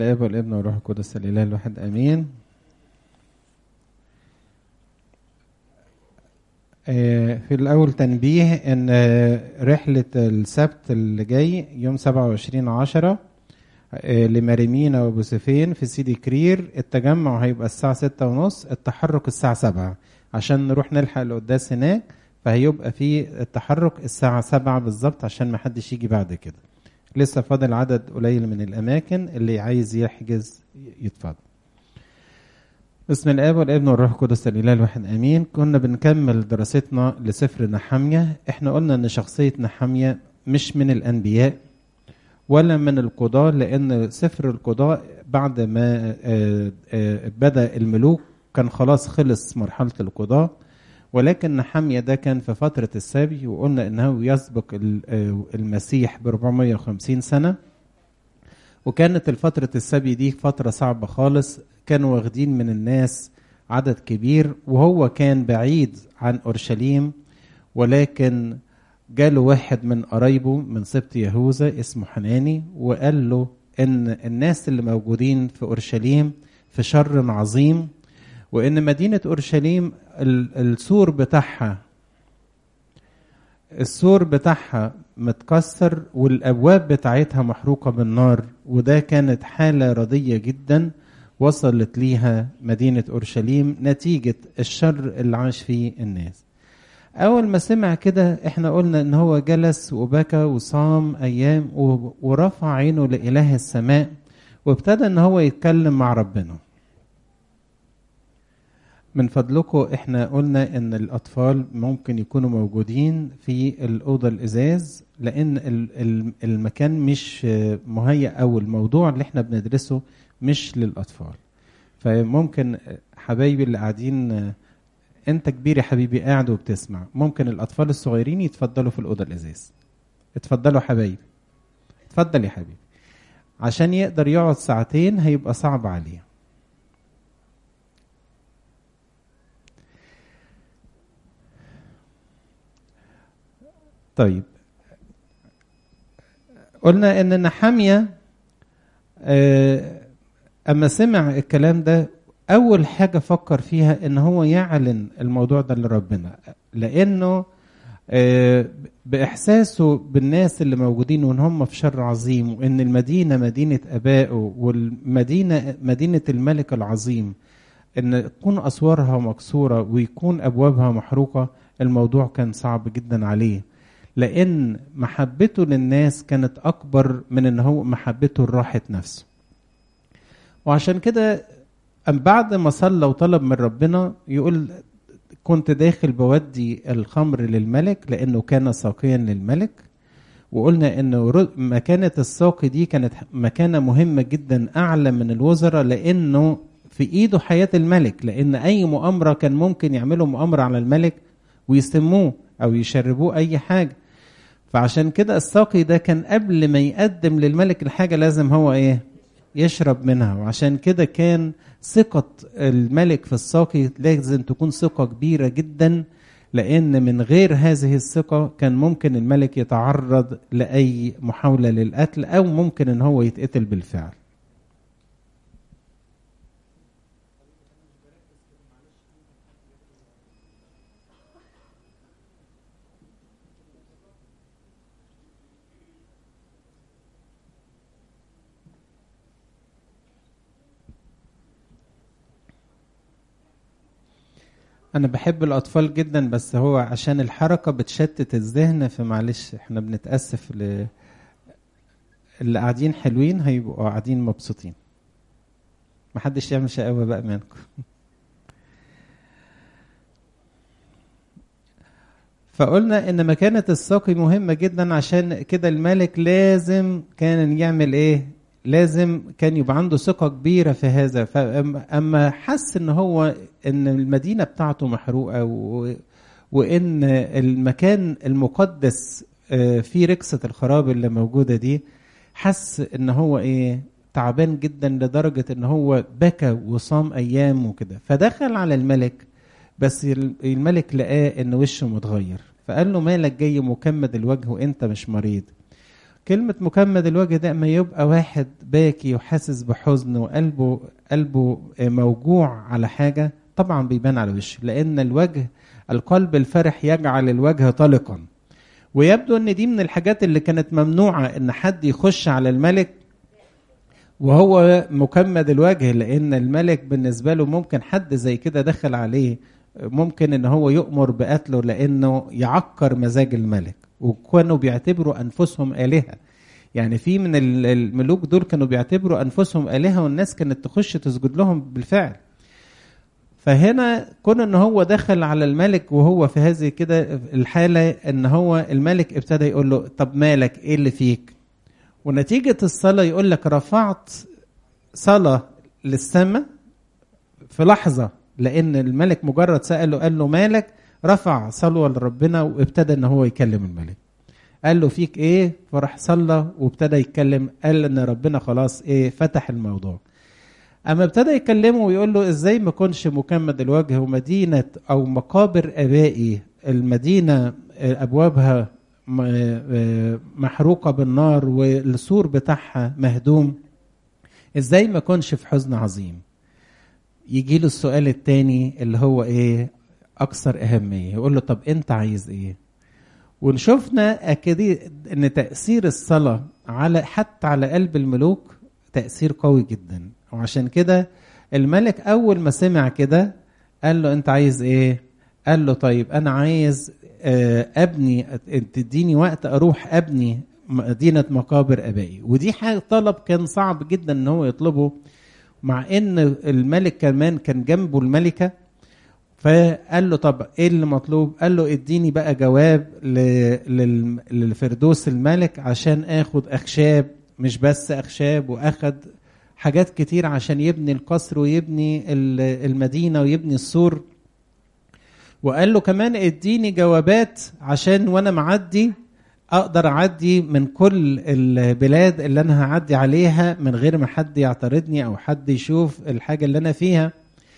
الاب والابن والروح القدس الاله الواحد امين آه، في الاول تنبيه ان آه، رحله السبت اللي جاي يوم 27 10 لمريمينا وبوسيفين في سيدي كرير التجمع هيبقى الساعه 6 ونص التحرك الساعه 7 عشان نروح نلحق القداس هناك فهيبقى في التحرك الساعه 7 بالظبط عشان ما حدش يجي بعد كده لسه فاضل عدد قليل من الاماكن اللي عايز يحجز يتفضل بسم الاب والابن والروح القدس الاله الواحد امين كنا بنكمل دراستنا لسفر نحمية احنا قلنا ان شخصيه نحمية مش من الانبياء ولا من القضاة لان سفر القضاء بعد ما آه، آه، بدا الملوك كان خلاص خلص مرحله القضاء ولكن نحمية ده كان في فترة السبي وقلنا انه يسبق ال- آه، المسيح ب 450 سنة وكانت الفترة السبي دي فترة صعبة خالص كانوا واخدين من الناس عدد كبير وهو كان بعيد عن أورشليم ولكن جاله واحد من قرايبه من سبط يهوذا اسمه حناني وقال له ان الناس اللي موجودين في اورشليم في شر عظيم وان مدينه اورشليم ال- السور بتاعها السور بتاعها متكسر والابواب بتاعتها محروقه بالنار وده كانت حاله رديه جدا وصلت ليها مدينه اورشليم نتيجه الشر اللي عاش فيه الناس اول ما سمع كده احنا قلنا ان هو جلس وبكى وصام ايام و- ورفع عينه لاله السماء وابتدى ان هو يتكلم مع ربنا من فضلكم احنا قلنا ان الاطفال ممكن يكونوا موجودين في الاوضه الازاز لان ال- ال- المكان مش مهيأ او الموضوع اللي احنا بندرسه مش للاطفال فممكن حبايبي اللي قاعدين انت كبير يا حبيبي قاعد وبتسمع ممكن الاطفال الصغيرين يتفضلوا في الاوضه الازاز اتفضلوا يا حبايبي اتفضل يا حبيبي عشان يقدر يقعد ساعتين هيبقى صعب عليه طيب قلنا ان نحامية آه، اما سمع الكلام ده اول حاجة فكر فيها ان هو يعلن الموضوع ده لربنا لانه آه، باحساسه بالناس اللي موجودين وان هم في شر عظيم وان المدينة مدينة ابائه والمدينة مدينة الملك العظيم ان تكون اسوارها مكسورة ويكون ابوابها محروقة الموضوع كان صعب جدا عليه لان محبته للناس كانت اكبر من ان هو محبته لراحه نفسه وعشان كده أم بعد ما صلى وطلب من ربنا يقول كنت داخل بودي الخمر للملك لانه كان ساقيا للملك وقلنا ان ر- مكانه الساقي دي كانت مكانه مهمه جدا اعلى من الوزراء لانه في ايده حياه الملك لان اي مؤامره كان ممكن يعملوا مؤامره على الملك ويسموه او يشربوه اي حاجه فعشان كده الساقي ده كان قبل ما يقدم للملك الحاجه لازم هو ايه يشرب منها وعشان كده كان ثقة الملك في الساقي لازم تكون ثقة كبيرة جدا لأن من غير هذه الثقة كان ممكن الملك يتعرض لأي محاولة للقتل أو ممكن إن هو يتقتل بالفعل أنا بحب الأطفال جدا بس هو عشان الحركة بتشتت الذهن فمعلش احنا بنتأسف ل... اللي قاعدين حلوين هيبقوا قاعدين مبسوطين محدش يعمل شقاوة بقى منكم فقلنا ان مكانة الساقي مهمة جدا عشان كده الملك لازم كان يعمل ايه لازم كان يبقى عنده ثقة كبيرة في هذا فأما حس ان هو ان المدينة بتاعته محروقة و... وان المكان المقدس آه، فيه ركسة الخراب اللي موجودة دي حس ان هو ايه تعبان جدا لدرجة ان هو بكى وصام ايام وكده فدخل على الملك بس الملك لقاه ان وشه متغير فقال له مالك جاي مكمد الوجه وانت مش مريض كلمة مكمد الوجه ده اما يبقى واحد باكي وحاسس بحزن وقلبه قلبه موجوع على حاجة طبعا بيبان على وشه لأن الوجه القلب الفرح يجعل الوجه طلقا ويبدو ان دي من الحاجات اللي كانت ممنوعة ان حد يخش على الملك وهو مكمد الوجه لان الملك بالنسبة له ممكن حد زي كده دخل عليه ممكن ان هو يؤمر بقتله لانه يعكر مزاج الملك وكانوا بيعتبروا انفسهم الهه يعني في من الملوك دول كانوا بيعتبروا انفسهم الهه والناس كانت تخش تسجد لهم بالفعل فهنا كون ان هو دخل على الملك وهو في هذه كده الحاله ان هو الملك ابتدى يقول له طب مالك ايه اللي فيك ونتيجه الصلاه يقول لك رفعت صلاه للسماء في لحظه لان الملك مجرد ساله قال له مالك رفع صلوه لربنا وابتدى ان هو يكلم الملك قال له فيك ايه فراح صلى وابتدى يتكلم قال ان ربنا خلاص ايه فتح الموضوع اما ابتدى يكلمه ويقول له ازاي ما كنش مكمد الوجه ومدينه او مقابر ابائي المدينه ابوابها محروقه بالنار والسور بتاعها مهدوم ازاي ما كنش في حزن عظيم يجي له السؤال التاني اللي هو ايه اكثر اهميه يقول له طب انت عايز ايه ونشوفنا اكيد ان تاثير الصلاه على حتى على قلب الملوك تاثير قوي جدا وعشان كده الملك اول ما سمع كده قال له انت عايز ايه قال له طيب انا عايز ابني تديني وقت اروح ابني مدينه مقابر ابائي ودي حاجه طلب كان صعب جدا ان هو يطلبه مع ان الملك كمان كان جنبه الملكه فقال له طب ايه اللي مطلوب قال له اديني بقى جواب للفردوس الملك عشان اخد اخشاب مش بس اخشاب واخد حاجات كتير عشان يبني القصر ويبني المدينه ويبني السور وقال له كمان اديني جوابات عشان وانا معدي اقدر اعدي من كل البلاد اللي انا هعدي عليها من غير ما حد يعترضني او حد يشوف الحاجه اللي انا فيها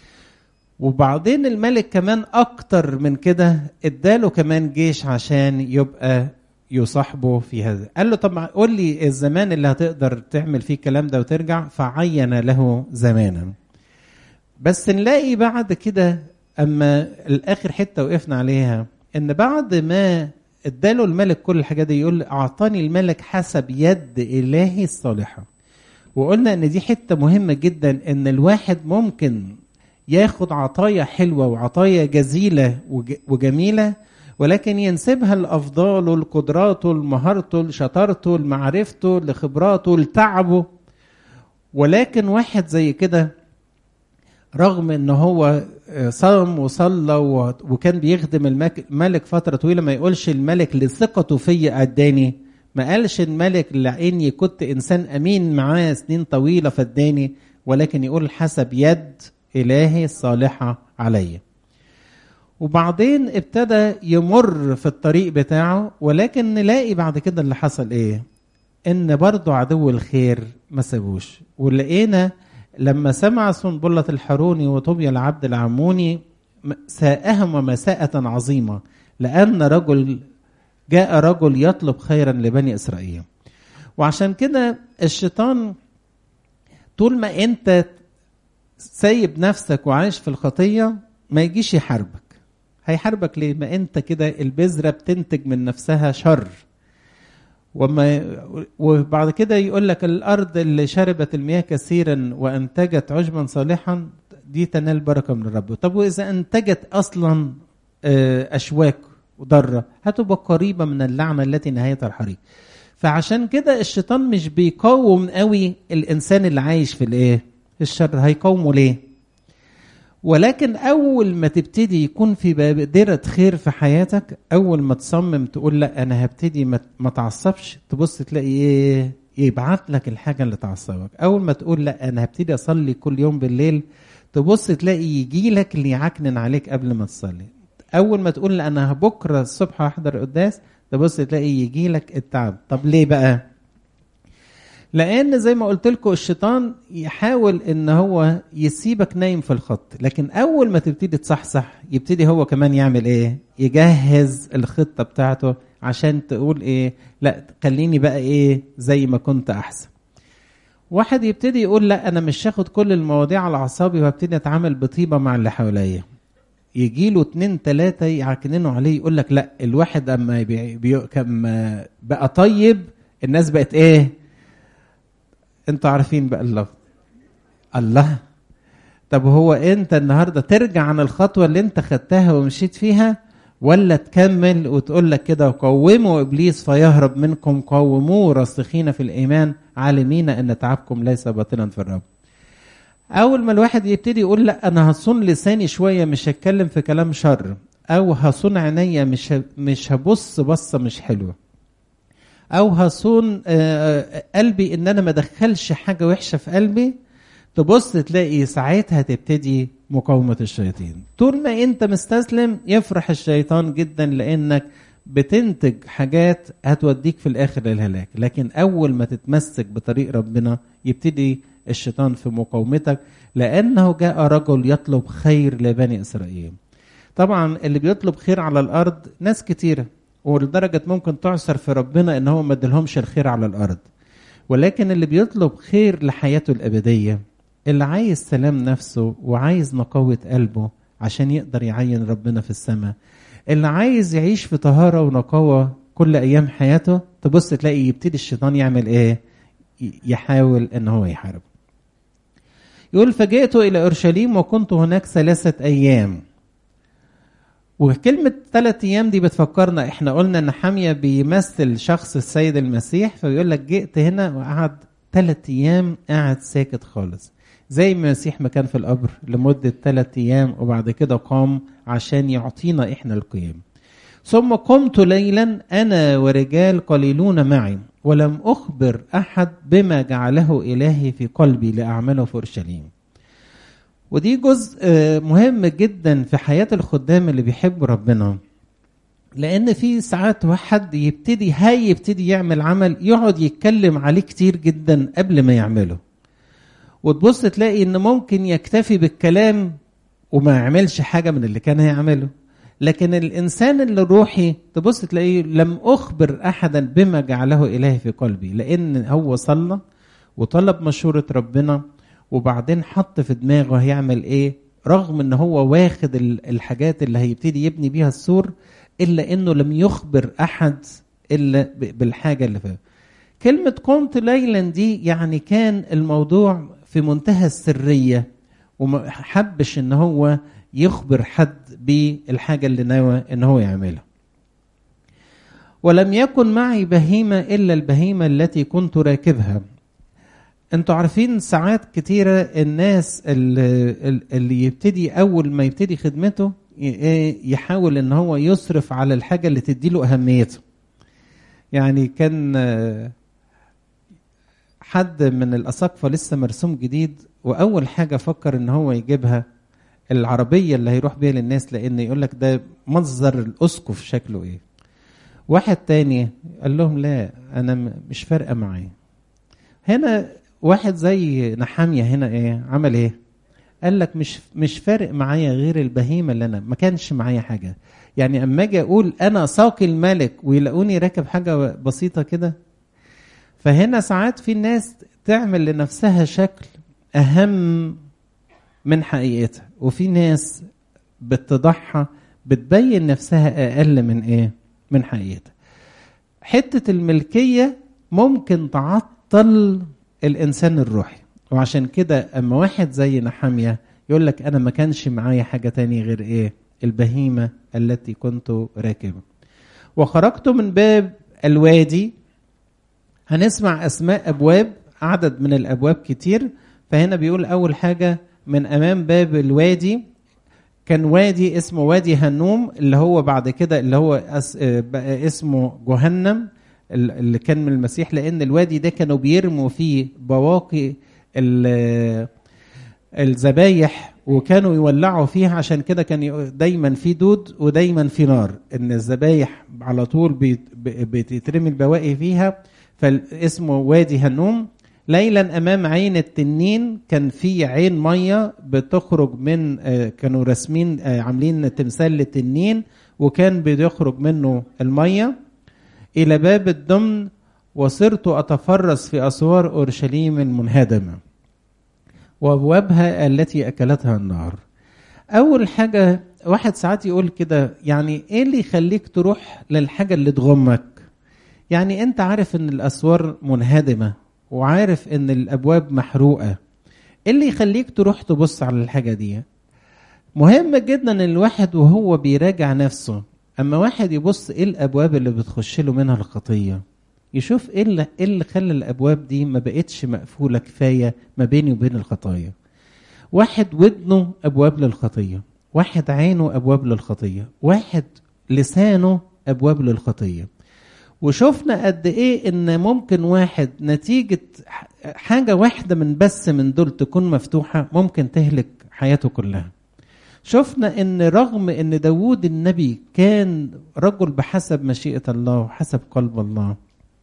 وبعدين الملك كمان اكتر من كده اداله كمان جيش عشان يبقى يصاحبه في هذا قال له طب قول لي الزمان اللي هتقدر تعمل فيه الكلام ده وترجع فعين له زمانا بس نلاقي بعد كده اما الاخر حته وقفنا عليها ان بعد ما اداله الملك كل الحاجات دي يقول اعطاني الملك حسب يد الهي الصالحه وقلنا ان دي حته مهمه جدا ان الواحد ممكن ياخد عطايا حلوه وعطايا جزيله وجميله ولكن ينسبها لافضاله لقدراته لمهارته لشطارته لمعرفته لخبراته لتعبه ولكن واحد زي كده رغم ان هو صام وصلى وكان بيخدم الملك فتره طويله ما يقولش الملك لثقته فيا اداني ما قالش الملك لاني كنت انسان امين معاه سنين طويله فاداني ولكن يقول حسب يد الهي الصالحه عليا وبعدين ابتدى يمر في الطريق بتاعه ولكن نلاقي بعد كده اللي حصل ايه ان برضه عدو الخير ما سابوش ولقينا لما سمع سنبلة الحروني وطوبيا العبد العموني ساءهم ومساءة عظيمة لأن رجل جاء رجل يطلب خيرا لبني إسرائيل وعشان كده الشيطان طول ما أنت سايب نفسك وعايش في الخطية ما يجيش يحاربك هيحاربك ليه ما أنت كده البذرة بتنتج من نفسها شر وما وبعد كده يقول لك الارض اللي شربت المياه كثيرا وانتجت عشبا صالحا دي تنال بركه من الرب طب واذا انتجت اصلا اشواك وضره هتبقى قريبه من اللعنه التي نهايتها الحريق فعشان كده الشيطان مش بيقاوم قوي الانسان اللي عايش في الايه الشر هيقاومه ليه ولكن اول ما تبتدي يكون في بادره خير في حياتك اول ما تصمم تقول لا انا هبتدي ما تعصبش تبص تلاقي ايه يبعت لك الحاجه اللي تعصبك اول ما تقول لا انا هبتدي اصلي كل يوم بالليل تبص تلاقي يجي لك اللي يعكنن عليك قبل ما تصلي اول ما تقول لا انا بكره الصبح هحضر قداس تبص تلاقي يجي لك التعب طب ليه بقى لان زي ما قلت لكم الشيطان يحاول ان هو يسيبك نايم في الخط لكن اول ما تبتدي تصحصح يبتدي هو كمان يعمل ايه يجهز الخطه بتاعته عشان تقول ايه لا خليني بقى ايه زي ما كنت احسن واحد يبتدي يقول لا انا مش هاخد كل المواضيع على اعصابي وابتدي اتعامل بطيبه مع اللي حواليا يجي له اتنين تلاتة يعكننوا عليه يقول لك لا الواحد اما بي بي كما بقى طيب الناس بقت ايه انتوا عارفين بقى اللفظ الله طب هو انت النهارده ترجع عن الخطوه اللي انت خدتها ومشيت فيها ولا تكمل وتقول لك كده قوموا ابليس فيهرب منكم قوموه راسخين في الايمان عالمين ان تعبكم ليس باطلا في الرب اول ما الواحد يبتدي يقول لا انا هصون لساني شويه مش هتكلم في كلام شر او هصون عينيا مش مش هبص بصه مش حلوه او هصون قلبي ان انا ما ادخلش حاجه وحشه في قلبي تبص تلاقي ساعتها تبتدي مقاومه الشياطين طول ما انت مستسلم يفرح الشيطان جدا لانك بتنتج حاجات هتوديك في الاخر للهلاك لكن اول ما تتمسك بطريق ربنا يبتدي الشيطان في مقاومتك لانه جاء رجل يطلب خير لبني اسرائيل طبعا اللي بيطلب خير على الارض ناس كتيره ولدرجه ممكن تعثر في ربنا ان هو ما ادلهمش الخير على الارض ولكن اللي بيطلب خير لحياته الابديه اللي عايز سلام نفسه وعايز نقاوه قلبه عشان يقدر يعين ربنا في السماء اللي عايز يعيش في طهاره ونقاوه كل ايام حياته تبص تلاقي يبتدي الشيطان يعمل ايه يحاول ان هو يحارب يقول فجئت الى اورشليم وكنت هناك ثلاثه ايام وكلمة ثلاث أيام دي بتفكرنا إحنا قلنا إن حامية بيمثل شخص السيد المسيح فبيقول لك جئت هنا وقعد ثلاث أيام قاعد ساكت خالص زي ما المسيح ما كان في القبر لمدة ثلاث أيام وبعد كده قام عشان يعطينا إحنا القيام ثم قمت ليلا أنا ورجال قليلون معي ولم أخبر أحد بما جعله إلهي في قلبي لأعمله في أورشليم ودي جزء مهم جدا في حياة الخدام اللي بيحبوا ربنا لأن في ساعات واحد يبتدي هاي يبتدي يعمل عمل يقعد يتكلم عليه كتير جدا قبل ما يعمله وتبص تلاقي ان ممكن يكتفي بالكلام وما يعملش حاجة من اللي كان هيعمله لكن الإنسان اللي روحي تبص تلاقيه لم أخبر أحدا بما جعله إلهي في قلبي لأن هو صلى وطلب مشورة ربنا وبعدين حط في دماغه هيعمل ايه رغم ان هو واخد الحاجات اللي هيبتدي يبني بيها السور الا انه لم يخبر احد الا بالحاجه اللي فيها كلمه قمت ليلا دي يعني كان الموضوع في منتهى السريه وما حبش ان هو يخبر حد بالحاجه اللي ناوي ان هو يعملها ولم يكن معي بهيمه الا البهيمه التي كنت راكبها انتوا عارفين ساعات كتيرة الناس اللي, اللي يبتدي أول ما يبتدي خدمته يحاول إن هو يصرف على الحاجة اللي تديله أهميته يعني كان حد من الأساقفة لسه مرسوم جديد وأول حاجة فكر إن هو يجيبها العربية اللي هيروح بيها للناس لأن يقول لك ده مصدر الأسقف شكله إيه واحد تاني قال لهم لا أنا مش فارقة معايا هنا واحد زي نحامية هنا ايه عمل ايه قال لك مش مش فارق معايا غير البهيمة اللي انا ما كانش معايا حاجة يعني اما اجي اقول انا ساقي الملك ويلاقوني راكب حاجة بسيطة كده فهنا ساعات في ناس تعمل لنفسها شكل اهم من حقيقتها وفي ناس بتضحى بتبين نفسها اقل من ايه من حقيقتها حتة الملكية ممكن تعطل الانسان الروحي وعشان كده اما واحد زي نحاميه يقول لك انا ما كانش معايا حاجه تاني غير ايه البهيمه التي كنت راكبه وخرجت من باب الوادي هنسمع اسماء ابواب عدد من الابواب كتير فهنا بيقول اول حاجه من امام باب الوادي كان وادي اسمه وادي هنوم اللي هو بعد كده اللي هو اسمه جهنم اللي كان من المسيح لان الوادي ده كانوا بيرموا فيه بواقي الذبايح وكانوا يولعوا فيها عشان كده كان دايما في دود ودايما في نار ان الذبايح على طول بتترمي البواقي فيها فاسمه وادي هنوم ليلا امام عين التنين كان في عين ميه بتخرج من كانوا راسمين عاملين تمثال للتنين وكان بيخرج منه الميه إلى باب الدمن وصرت أتفرس في أسوار أورشليم المنهدمة وأبوابها التي أكلتها النار أول حاجة واحد ساعات يقول كده يعني إيه اللي يخليك تروح للحاجة اللي تغمك يعني أنت عارف إن الأسوار منهدمة وعارف إن الأبواب محروقة إيه اللي يخليك تروح تبص على الحاجة دي مهم جدا ان الواحد وهو بيراجع نفسه اما واحد يبص ايه الابواب اللي بتخش له منها الخطيه يشوف ايه اللي, إيه اللي خلى الابواب دي ما بقتش مقفوله كفايه ما بيني وبين الخطايا واحد ودنه ابواب للخطيه واحد عينه ابواب للخطيه واحد لسانه ابواب للخطيه وشفنا قد ايه ان ممكن واحد نتيجه حاجه واحده من بس من دول تكون مفتوحه ممكن تهلك حياته كلها شفنا ان رغم ان داوود النبي كان رجل بحسب مشيئة الله وحسب قلب الله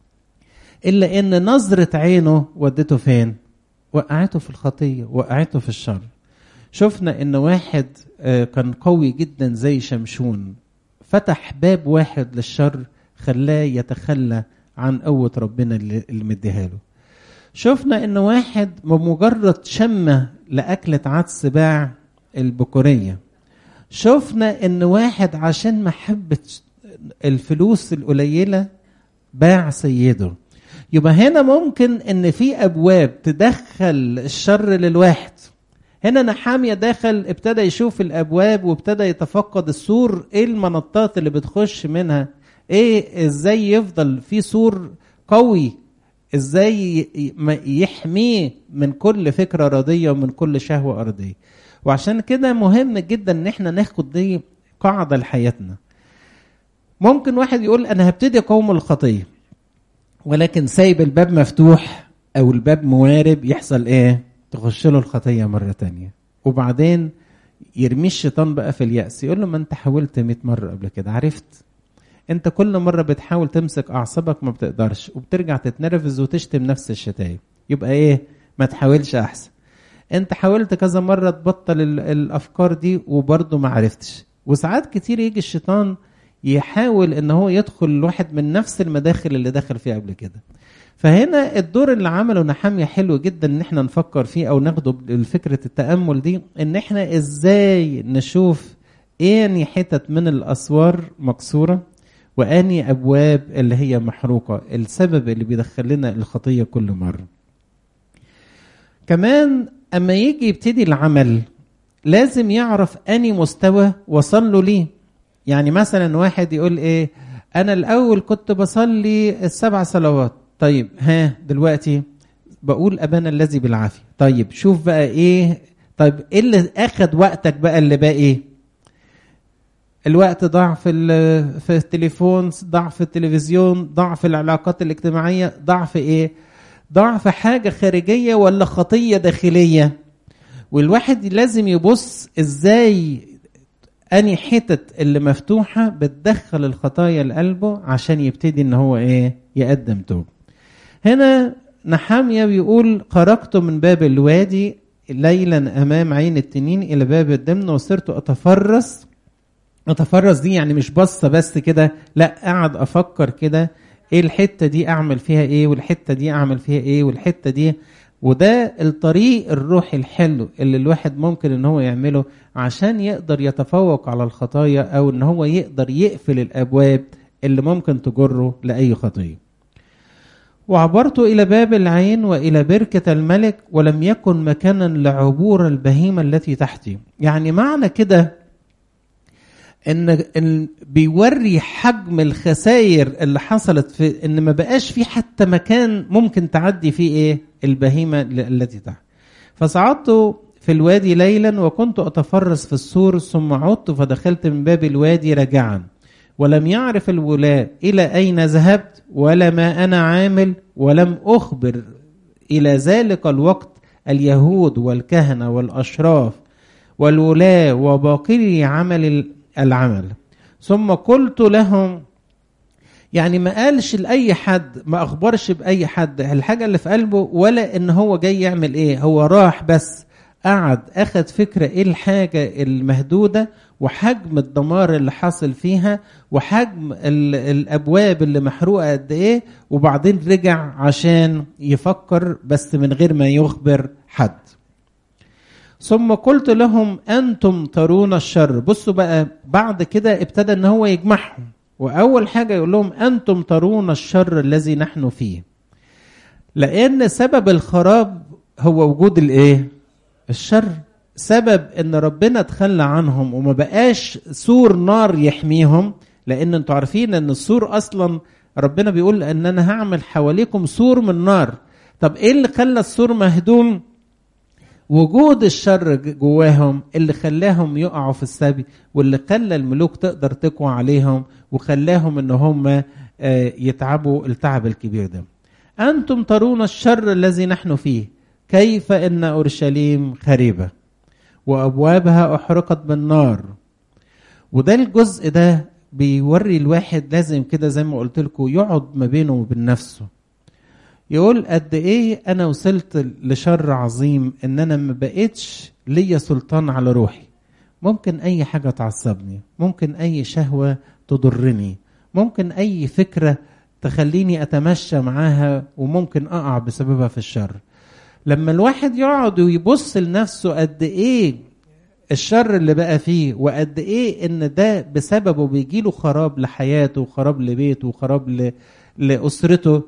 الا ان نظرة عينه ودته فين وقعته في الخطية وقعته في الشر شفنا ان واحد كان قوي جدا زي شمشون فتح باب واحد للشر خلاه يتخلى عن قوة ربنا اللي مديها له شفنا ان واحد بمجرد شمة لأكلة عدس باع البكورية شفنا ان واحد عشان محبة الفلوس القليلة باع سيده يبقى هنا ممكن ان في ابواب تدخل الشر للواحد هنا نحامية داخل ابتدى يشوف الابواب وابتدى يتفقد السور ايه المنطات اللي بتخش منها ايه ازاي يفضل في سور قوي ازاي يحميه من كل فكرة ارضية ومن كل شهوة ارضية وعشان كده مهم جدا ان احنا ناخد دي قاعده لحياتنا ممكن واحد يقول انا هبتدي اقاوم الخطيه ولكن سايب الباب مفتوح او الباب موارب يحصل ايه تخش له الخطيه مره تانية وبعدين يرمي الشيطان بقى في اليأس يقول له ما انت حاولت 100 مره قبل كده عرفت انت كل مره بتحاول تمسك اعصابك ما بتقدرش وبترجع تتنرفز وتشتم نفس الشتايم يبقى ايه ما تحاولش احسن انت حاولت كذا مرة تبطل الافكار دي وبرضه ما عرفتش وساعات كتير يجي الشيطان يحاول ان هو يدخل الواحد من نفس المداخل اللي دخل فيها قبل كده فهنا الدور اللي عمله نحامية حلو جدا ان احنا نفكر فيه او ناخده فكرة التأمل دي ان احنا ازاي نشوف اني حتت من الاسوار مكسورة واني ابواب اللي هي محروقة السبب اللي بيدخل لنا الخطية كل مرة كمان اما يجي يبتدي العمل لازم يعرف اني مستوى وصل له ليه يعني مثلا واحد يقول ايه انا الاول كنت بصلي السبع صلوات طيب ها دلوقتي بقول ابانا الذي بالعافيه طيب شوف بقى ايه طيب ايه اللي اخد وقتك بقى اللي باقي الوقت ضاع في في التليفون ضاع في التلفزيون ضاع في العلاقات الاجتماعيه ضاع في ايه ضاع في حاجه خارجيه ولا خطيه داخليه والواحد لازم يبص ازاي اني حتت اللي مفتوحه بتدخل الخطايا لقلبه عشان يبتدي ان هو ايه يقدم توب هنا نحامية بيقول خرجت من باب الوادي ليلا امام عين التنين الى باب الدمن وصرت اتفرس اتفرس دي يعني مش بصه بس كده لا قاعد افكر كده ايه الحته دي اعمل فيها ايه والحته دي اعمل فيها ايه والحته دي وده الطريق الروحي الحلو اللي الواحد ممكن ان هو يعمله عشان يقدر يتفوق على الخطايا او ان هو يقدر يقفل الابواب اللي ممكن تجره لاي خطيه وعبرت الى باب العين والى بركه الملك ولم يكن مكانا لعبور البهيمه التي تحتي يعني معنى كده ان إن بيوري حجم الخسائر اللي حصلت في ان ما بقاش في حتى مكان ممكن تعدي فيه ايه البهيمه التي تحت فصعدت في الوادي ليلا وكنت اتفرس في السور ثم عدت فدخلت من باب الوادي راجعا ولم يعرف الولاة الى اين ذهبت ولا ما انا عامل ولم اخبر الى ذلك الوقت اليهود والكهنه والاشراف والولاة وباقي عمل العمل ثم قلت لهم يعني ما قالش لاي حد ما اخبرش باي حد الحاجه اللي في قلبه ولا ان هو جاي يعمل ايه هو راح بس قعد اخد فكره ايه الحاجه المهدوده وحجم الدمار اللي حاصل فيها وحجم الابواب اللي محروقه قد ايه وبعدين رجع عشان يفكر بس من غير ما يخبر حد ثم قلت لهم انتم ترون الشر بصوا بقى بعد كده ابتدى ان هو يجمعهم واول حاجه يقول لهم انتم ترون الشر الذي نحن فيه لان سبب الخراب هو وجود الايه الشر سبب ان ربنا تخلى عنهم وما بقاش سور نار يحميهم لان انتوا عارفين ان السور اصلا ربنا بيقول ان انا هعمل حواليكم سور من نار طب ايه اللي خلى السور مهدوم وجود الشر جواهم اللي خلاهم يقعوا في السبي واللي خلى الملوك تقدر تقوى عليهم وخلاهم ان هم يتعبوا التعب الكبير ده انتم ترون الشر الذي نحن فيه كيف ان اورشليم خريبه وابوابها احرقت بالنار وده الجزء ده بيوري الواحد لازم كده زي ما قلت لكم يقعد ما بينه وبين نفسه يقول قد ايه انا وصلت لشر عظيم ان انا ما بقتش ليا سلطان على روحي ممكن اي حاجه تعصبني ممكن اي شهوه تضرني ممكن اي فكره تخليني اتمشى معاها وممكن اقع بسببها في الشر لما الواحد يقعد ويبص لنفسه قد ايه الشر اللي بقى فيه وقد ايه ان ده بسببه بيجيله خراب لحياته وخراب لبيته وخراب ل... لاسرته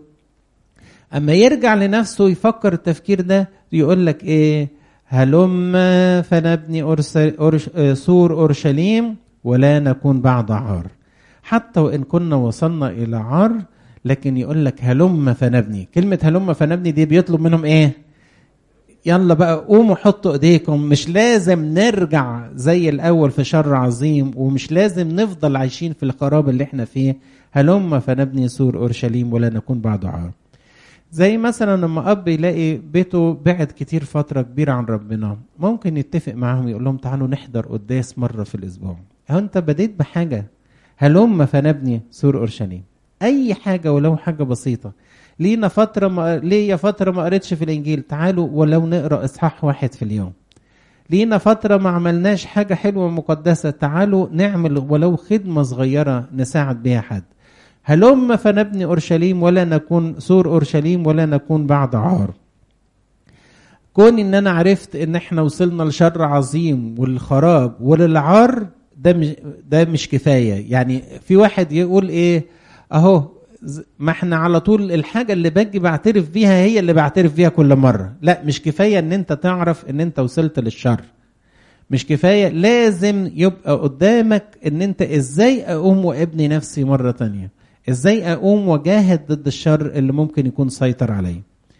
اما يرجع لنفسه يفكر التفكير ده يقول لك ايه هلم فنبني أرسل أرش سور اورشليم ولا نكون بعد عار حتى وان كنا وصلنا الى عار لكن يقول لك هلم فنبني كلمه هلم فنبني دي بيطلب منهم ايه يلا بقى قوموا حطوا ايديكم مش لازم نرجع زي الاول في شر عظيم ومش لازم نفضل عايشين في الخراب اللي احنا فيه هلم فنبني سور اورشليم ولا نكون بعد عار زي مثلا لما اب يلاقي بيته بعد كتير فتره كبيره عن ربنا ممكن يتفق معاهم يقول لهم تعالوا نحضر قداس مره في الاسبوع هو انت بديت بحاجه هلم فنبني سور اورشليم اي حاجه ولو حاجه بسيطه لينا فتره ما ليا فتره ما قريتش في الانجيل تعالوا ولو نقرا اصحاح واحد في اليوم لينا فتره ما عملناش حاجه حلوه مقدسه تعالوا نعمل ولو خدمه صغيره نساعد بيها حد هلم فنبني اورشليم ولا نكون سور اورشليم ولا نكون بعد عار كون ان انا عرفت ان احنا وصلنا لشر عظيم والخراب وللعار ده مش ده مش كفايه يعني في واحد يقول ايه اهو ما احنا على طول الحاجه اللي باجي بعترف بيها هي اللي بعترف بيها كل مره لا مش كفايه ان انت تعرف ان انت وصلت للشر مش كفايه لازم يبقى قدامك ان انت ازاي اقوم وابني نفسي مره تانية ازاي اقوم واجاهد ضد الشر اللي ممكن يكون سيطر عليا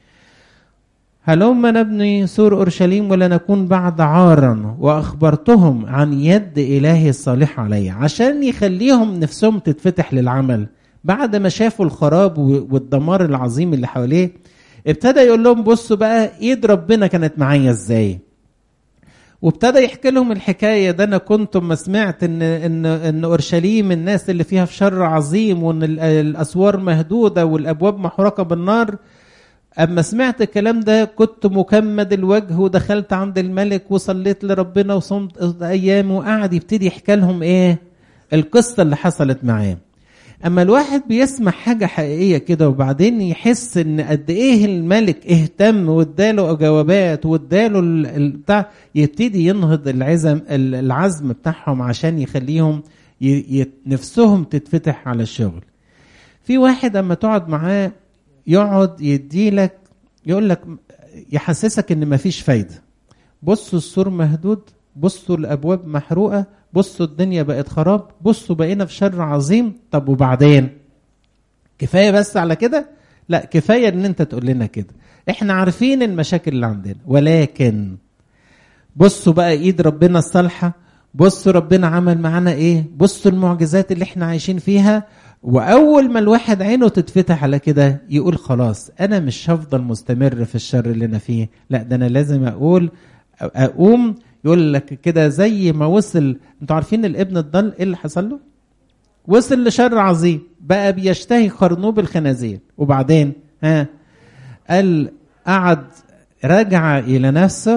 هلما نبني سور اورشليم ولا نكون بعد عارا واخبرتهم عن يد الهي الصالح علي عشان يخليهم نفسهم تتفتح للعمل بعد ما شافوا الخراب والدمار العظيم اللي حواليه ابتدى يقول لهم بصوا بقى ايد ربنا كانت معايا ازاي وابتدى يحكي لهم الحكايه ده انا كنت ما سمعت ان ان ان اورشليم الناس اللي فيها في شر عظيم وان الاسوار مهدوده والابواب محرقه بالنار اما سمعت الكلام ده كنت مكمد الوجه ودخلت عند الملك وصليت لربنا وصمت ايام وقعد يبتدي يحكي لهم ايه القصه اللي حصلت معاه اما الواحد بيسمع حاجه حقيقيه كده وبعدين يحس ان قد ايه الملك اهتم واداله جوابات واداله بتاع يبتدي ينهض العزم العزم بتاعهم عشان يخليهم نفسهم تتفتح على الشغل في واحد اما تقعد معاه يقعد يديلك يقول لك يحسسك ان مفيش فايده بصوا السور مهدود بصوا الابواب محروقه بصوا الدنيا بقت خراب بصوا بقينا في شر عظيم طب وبعدين كفايه بس على كده لا كفايه ان انت تقول لنا كده احنا عارفين المشاكل اللي عندنا ولكن بصوا بقى ايد ربنا الصالحه بصوا ربنا عمل معانا ايه بصوا المعجزات اللي احنا عايشين فيها واول ما الواحد عينه تتفتح على كده يقول خلاص انا مش هفضل مستمر في الشر اللي انا فيه لا ده انا لازم اقول اقوم يقول لك كده زي ما وصل انتوا عارفين الابن الضال ايه اللي حصل له وصل لشر عظيم بقى بيشتهي خرنوب الخنازير وبعدين ها قال قعد رجع الى نفسه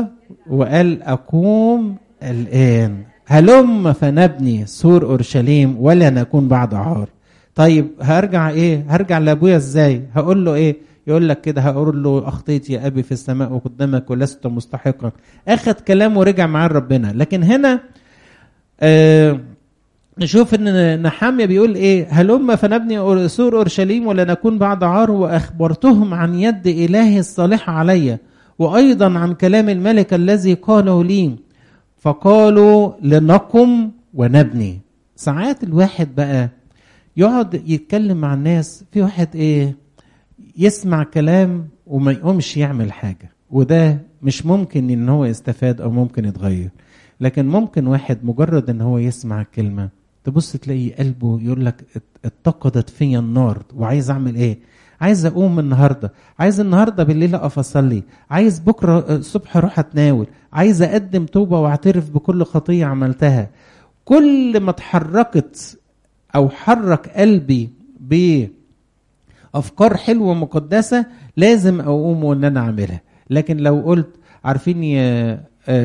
وقال أقوم الآن هلم فنبني سور أورشليم ولا نكون بعد عار طيب هرجع إيه هرجع لأبويا إزاي هقول له إيه يقول لك كده هقول له أخطيت يا أبي في السماء وقدامك ولست مستحقا أخذ كلامه ورجع معاه ربنا لكن هنا آه نشوف ان نحامية بيقول ايه هلم فنبني سور اورشليم ولا نكون بعد عار واخبرتهم عن يد الهي الصالحه علي وايضا عن كلام الملك الذي قاله لي فقالوا لنقم ونبني ساعات الواحد بقى يقعد يتكلم مع الناس في واحد ايه يسمع كلام وما يقومش يعمل حاجه وده مش ممكن ان هو يستفاد او ممكن يتغير لكن ممكن واحد مجرد ان هو يسمع كلمه تبص تلاقي قلبه يقول لك اتقدت فيا النار وعايز اعمل ايه عايز اقوم النهارده عايز النهارده بالليل اقف اصلي عايز بكره الصبح اروح اتناول عايز اقدم توبه واعترف بكل خطيه عملتها كل ما اتحركت او حرك قلبي بافكار حلوه مقدسه لازم اقوم وان انا اعملها لكن لو قلت عارفين يا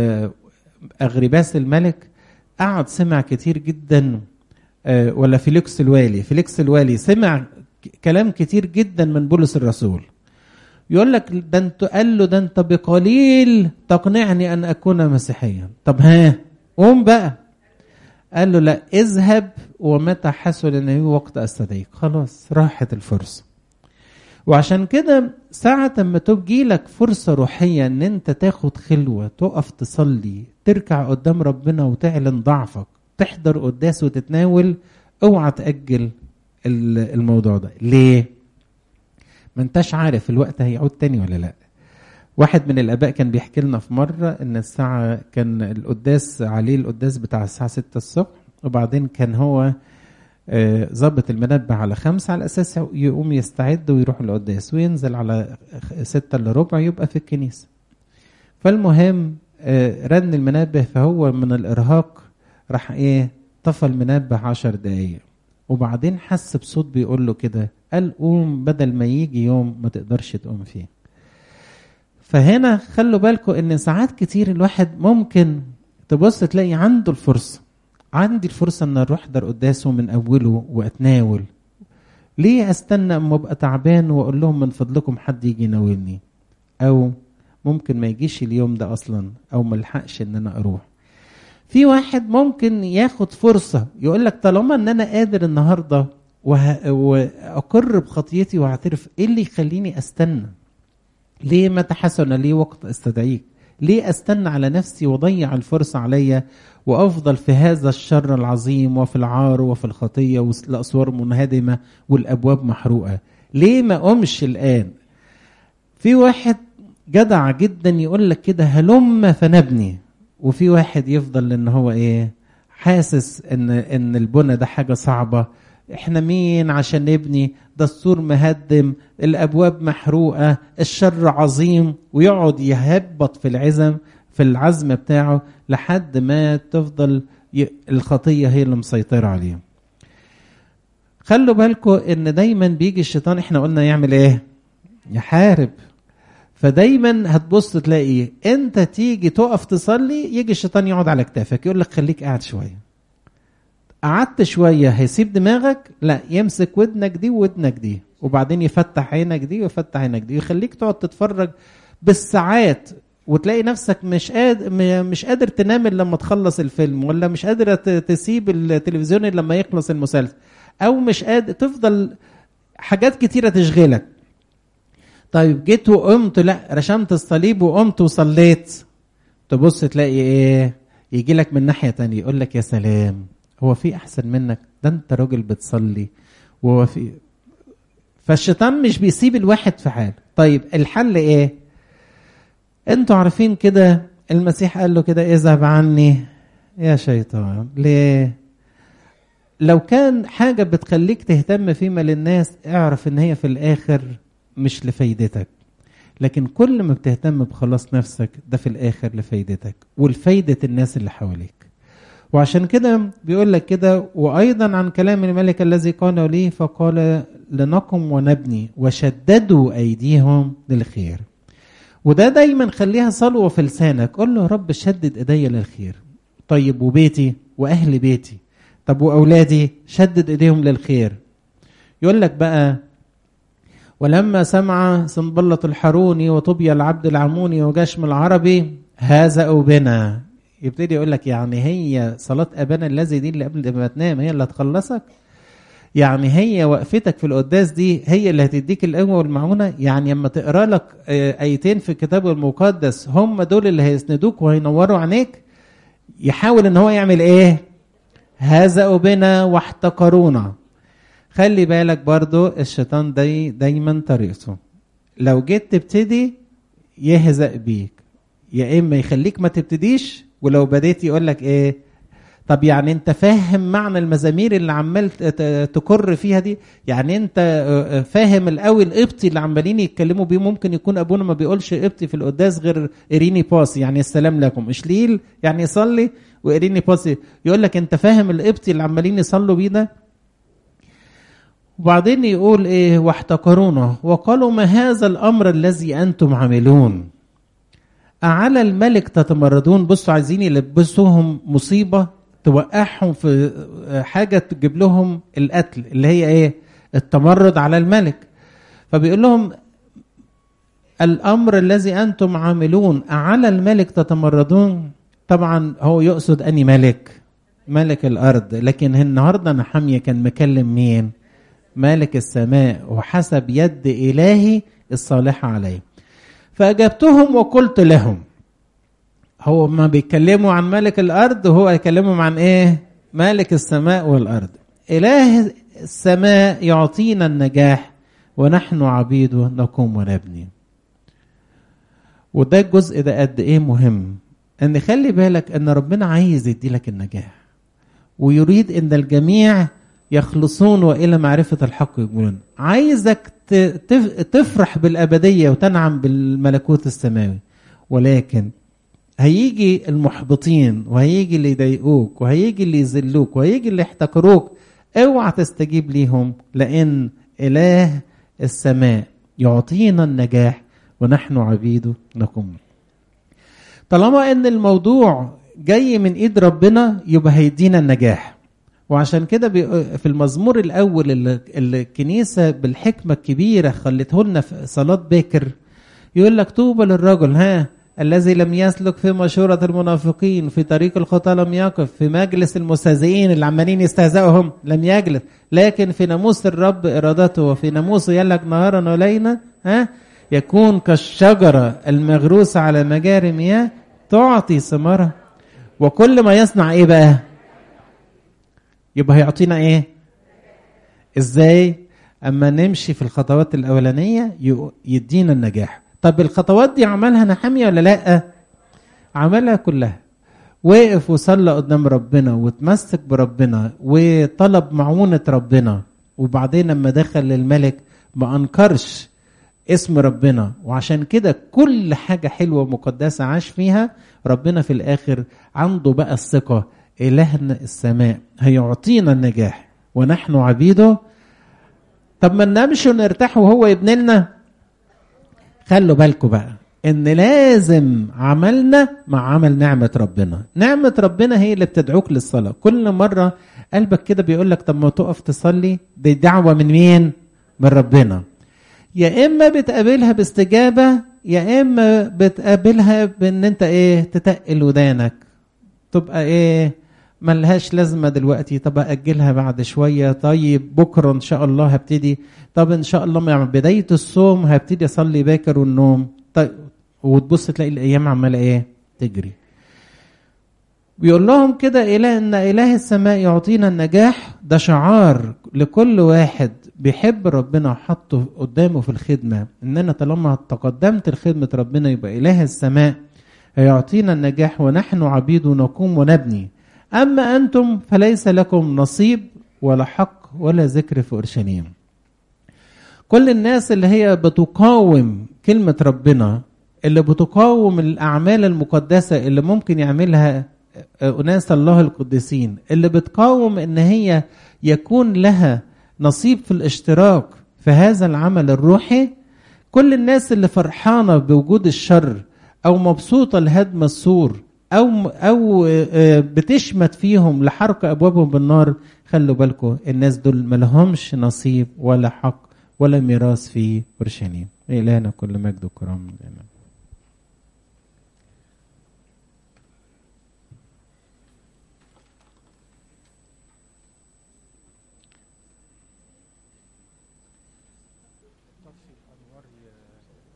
اغرباس الملك قعد سمع كتير جدا ولا فيليكس الوالي فيليكس الوالي سمع كلام كتير جدا من بولس الرسول يقول لك ده انت قال له ده انت بقليل تقنعني ان اكون مسيحيا طب ها قوم بقى قال له لا اذهب ومتى حصل ان وقت استدعيك خلاص راحت الفرصه وعشان كده ساعة ما تجي لك فرصة روحية ان انت تاخد خلوة تقف تصلي تركع قدام ربنا وتعلن ضعفك تحضر قداس وتتناول اوعى تأجل الموضوع ده ليه ما انتش عارف الوقت هيعود تاني ولا لا واحد من الاباء كان بيحكي لنا في مرة ان الساعة كان القداس عليه القداس بتاع الساعة 6 الصبح وبعدين كان هو ظبط المنبه على خمسة على أساس يقوم يستعد ويروح القداس وينزل على ستة إلا ربع يبقى في الكنيسة فالمهم رن المنبه فهو من الإرهاق راح إيه طفى المنبه عشر دقايق وبعدين حس بصوت بيقول له كده قال قوم بدل ما يجي يوم ما تقدرش تقوم فيه فهنا خلوا بالكم ان ساعات كتير الواحد ممكن تبص تلاقي عنده الفرصه عندي الفرصة ان اروح احضر قداسه من اوله واتناول ليه استنى اما ابقى تعبان واقول لهم من فضلكم حد يجي يناولني او ممكن ما يجيش اليوم ده اصلا او ما الحقش ان انا اروح في واحد ممكن ياخد فرصة يقول لك طالما ان انا قادر النهاردة وه... واقر بخطيتي واعترف ايه اللي يخليني استنى ليه متى حسن ليه وقت استدعيك ليه استنى على نفسي واضيع الفرصة عليا وافضل في هذا الشر العظيم وفي العار وفي الخطيه والاسوار منهدمه والابواب محروقه ليه ما قمش الان في واحد جدع جدا يقول لك كده هلم فنبني وفي واحد يفضل ان هو ايه حاسس ان ان البنى ده حاجه صعبه احنا مين عشان نبني ده السور مهدم الابواب محروقه الشر عظيم ويقعد يهبط في العزم في العزم بتاعه لحد ما تفضل الخطيه هي اللي مسيطره عليه خلوا بالكم ان دايما بيجي الشيطان احنا قلنا يعمل ايه يحارب فدايما هتبص تلاقي انت تيجي تقف تصلي يجي الشيطان يقعد على كتافك يقول لك خليك قاعد شويه قعدت شويه هيسيب دماغك لا يمسك ودنك دي وودنك دي وبعدين يفتح عينك دي ويفتح عينك دي يخليك تقعد تتفرج بالساعات وتلاقي نفسك مش قادر مش قادر تنام لما تخلص الفيلم ولا مش قادر تسيب التلفزيون لما يخلص المسلسل او مش قادر تفضل حاجات كتيره تشغلك طيب جيت وقمت لا رشمت الصليب وقمت وصليت تبص تلاقي ايه يجي لك من ناحيه تانية يقول لك يا سلام هو في احسن منك ده انت راجل بتصلي وهو في فالشيطان مش بيسيب الواحد في حال طيب الحل ايه انتوا عارفين كده المسيح قال له كده اذهب عني يا شيطان ليه لو كان حاجة بتخليك تهتم فيما للناس اعرف ان هي في الاخر مش لفايدتك لكن كل ما بتهتم بخلاص نفسك ده في الاخر لفايدتك ولفايدة الناس اللي حواليك وعشان كده بيقول لك كده وايضا عن كلام الملك الذي قال لي فقال لنقم ونبني وشددوا ايديهم للخير وده دايما خليها صلوة في لسانك قول له يا رب شدد ايديا للخير طيب وبيتي واهل بيتي طب واولادي شدد ايديهم للخير يقول لك بقى ولما سمع سنبلة الحاروني وطوبيا العبد العموني وجشم العربي هزأوا بنا يبتدي يقول لك يعني هي صلاة أبانا الذي دي اللي قبل ما تنام هي اللي هتخلصك يعني هي وقفتك في القداس دي هي اللي هتديك القوة والمعونة يعني لما تقرا لك آيتين في الكتاب المقدس هم دول اللي هيسندوك وهينوروا عينيك يحاول ان هو يعمل ايه هزأوا بنا واحتقرونا خلي بالك برضو الشيطان داي دايما طريقته لو جيت تبتدي يهزأ بيك يا اما يخليك ما تبتديش ولو بديت يقول لك ايه طب يعني انت فاهم معنى المزامير اللي عمال تكر فيها دي يعني انت فاهم القوي القبطي اللي عمالين يتكلموا بيه ممكن يكون ابونا ما بيقولش قبطي في القداس غير اريني باس يعني السلام لكم اشليل يعني يصلي واريني باس يقول لك انت فاهم القبطي اللي عمالين يصلوا بيه ده وبعدين يقول ايه واحتقرونا وقالوا ما هذا الامر الذي انتم عاملون أعلى الملك تتمردون بصوا عايزين يلبسوهم مصيبة توقعهم في حاجة تجيب لهم القتل اللي هي ايه التمرد على الملك فبيقول لهم الأمر الذي أنتم عاملون أعلى الملك تتمردون طبعا هو يقصد أني ملك ملك الأرض لكن النهاردة نحمية كان مكلم مين مالك السماء وحسب يد إلهي الصالحة عليه فأجبتهم وقلت لهم هو ما بيتكلموا عن ملك الأرض وهو يكلمهم عن إيه مالك السماء والأرض إله السماء يعطينا النجاح ونحن عبيده نقوم ونبني وده الجزء ده قد ايه مهم ان خلي بالك ان ربنا عايز يدي لك النجاح ويريد ان الجميع يخلصون والى معرفه الحق يقولون عايزك تفرح بالابديه وتنعم بالملكوت السماوي ولكن هيجي المحبطين وهيجي اللي يضايقوك وهيجي اللي يذلوك وهيجي اللي يحتقروك اوعى تستجيب ليهم لان اله السماء يعطينا النجاح ونحن عبيده نقوم طالما ان الموضوع جاي من ايد ربنا يبقى هيدينا النجاح وعشان كده في المزمور الاول اللي الكنيسه بالحكمه الكبيره خلته لنا في صلاه باكر يقول لك طوبى للرجل ها الذي لم يسلك في مشورة المنافقين في طريق الخطى لم يقف في مجلس المستهزئين اللي عمالين يستهزئهم لم يجلس لكن في ناموس الرب إرادته وفي ناموسه يلك نهارا وليلا ها يكون كالشجرة المغروسة على مجاري مياه تعطي ثمرها وكل ما يصنع ايه بقى يبقى هيعطينا ايه ازاي اما نمشي في الخطوات الاولانيه يدينا النجاح طب الخطوات دي عملها نحمية ولا لا عملها كلها وقف وصلى قدام ربنا وتمسك بربنا وطلب معونة ربنا وبعدين لما دخل للملك ما انكرش اسم ربنا وعشان كده كل حاجة حلوة مقدسة عاش فيها ربنا في الآخر عنده بقى الثقة إلهنا السماء هيعطينا النجاح ونحن عبيده طب ما ننامش ونرتاح وهو يبني لنا خلوا بالكم بقى ان لازم عملنا مع عمل نعمة ربنا نعمة ربنا هي اللي بتدعوك للصلاة كل مرة قلبك كده بيقول لك طب ما تقف تصلي دي دعوة من مين من ربنا يا اما بتقابلها باستجابة يا اما بتقابلها بان انت ايه تتقل ودانك تبقى ايه ملهاش لازمه دلوقتي طب اجلها بعد شويه طيب بكره ان شاء الله هبتدي طب ان شاء الله مع بدايه الصوم هبتدي اصلي باكر والنوم طيب وتبص تلاقي الايام عماله ايه تجري بيقول لهم كده إله ان اله السماء يعطينا النجاح ده شعار لكل واحد بيحب ربنا وحطه قدامه في الخدمه ان انا طالما تقدمت لخدمه ربنا يبقى اله السماء هيعطينا النجاح ونحن عبيد نقوم ونبني أما أنتم فليس لكم نصيب ولا حق ولا ذكر في أورشليم كل الناس اللي هي بتقاوم كلمة ربنا اللي بتقاوم الأعمال المقدسة اللي ممكن يعملها أناس الله القديسين اللي بتقاوم إن هي يكون لها نصيب في الاشتراك في هذا العمل الروحي كل الناس اللي فرحانة بوجود الشر أو مبسوطة لهدم السور أو أو بتشمت فيهم لحرق أبوابهم بالنار خلوا بالكم الناس دول ما لهمش نصيب ولا حق ولا ميراث في أورشليم إلهنا كل مجد وكرم لنا